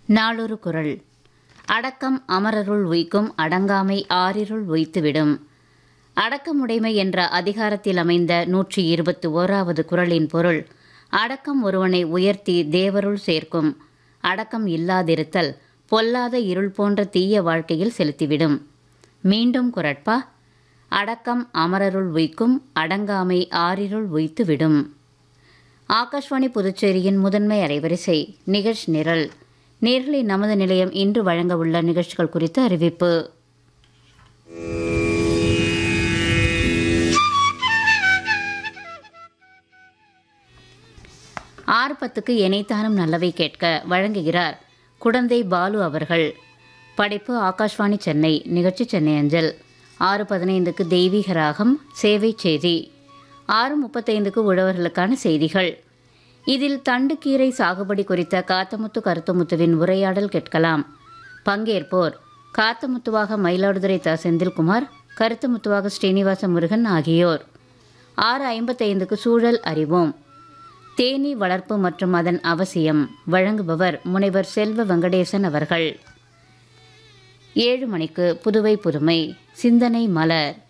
நாளொரு குரல் அடக்கம் அமரருள் உய்க்கும் அடங்காமை ஆறிருள் உய்த்துவிடும் அடக்கமுடைமை என்ற அதிகாரத்தில் அமைந்த நூற்றி இருபத்தி ஓராவது குரலின் பொருள் அடக்கம் ஒருவனை உயர்த்தி தேவருள் சேர்க்கும் அடக்கம் இல்லாதிருத்தல் பொல்லாத இருள் போன்ற தீய வாழ்க்கையில் செலுத்திவிடும் மீண்டும் குரட்பா அடக்கம் அமரருள் உய்க்கும் அடங்காமை ஆறிருள் உய்த்துவிடும் ஆகாஷ்வாணி புதுச்சேரியின் முதன்மை அலைவரிசை நிகழ்ச்சி நிரல் நேர்களை நமது நிலையம் இன்று வழங்க உள்ள நிகழ்ச்சிகள் குறித்த அறிவிப்பு ஆறு பத்துக்கு இணைத்தானும் நல்லவை கேட்க வழங்குகிறார் குடந்தை பாலு அவர்கள் படைப்பு ஆகாஷ்வாணி சென்னை நிகழ்ச்சி சென்னை அஞ்சல் ஆறு பதினைந்துக்கு தெய்வீக ராகம் சேவை செய்தி ஆறு முப்பத்தைந்துக்கு உழவர்களுக்கான செய்திகள் இதில் தண்டுக்கீரை சாகுபடி குறித்த காத்தமுத்து கருத்தமுத்துவின் உரையாடல் கேட்கலாம் பங்கேற்போர் காத்தமுத்துவாக மயிலாடுதுறை த செந்தில்குமார் கருத்தமுத்துவாக ஸ்ரீனிவாச முருகன் ஆகியோர் ஆறு ஐம்பத்தைந்துக்கு சூழல் அறிவோம் தேனீ வளர்ப்பு மற்றும் அதன் அவசியம் வழங்குபவர் முனைவர் செல்வ வெங்கடேசன் அவர்கள் ஏழு மணிக்கு புதுவை புதுமை சிந்தனை மலர்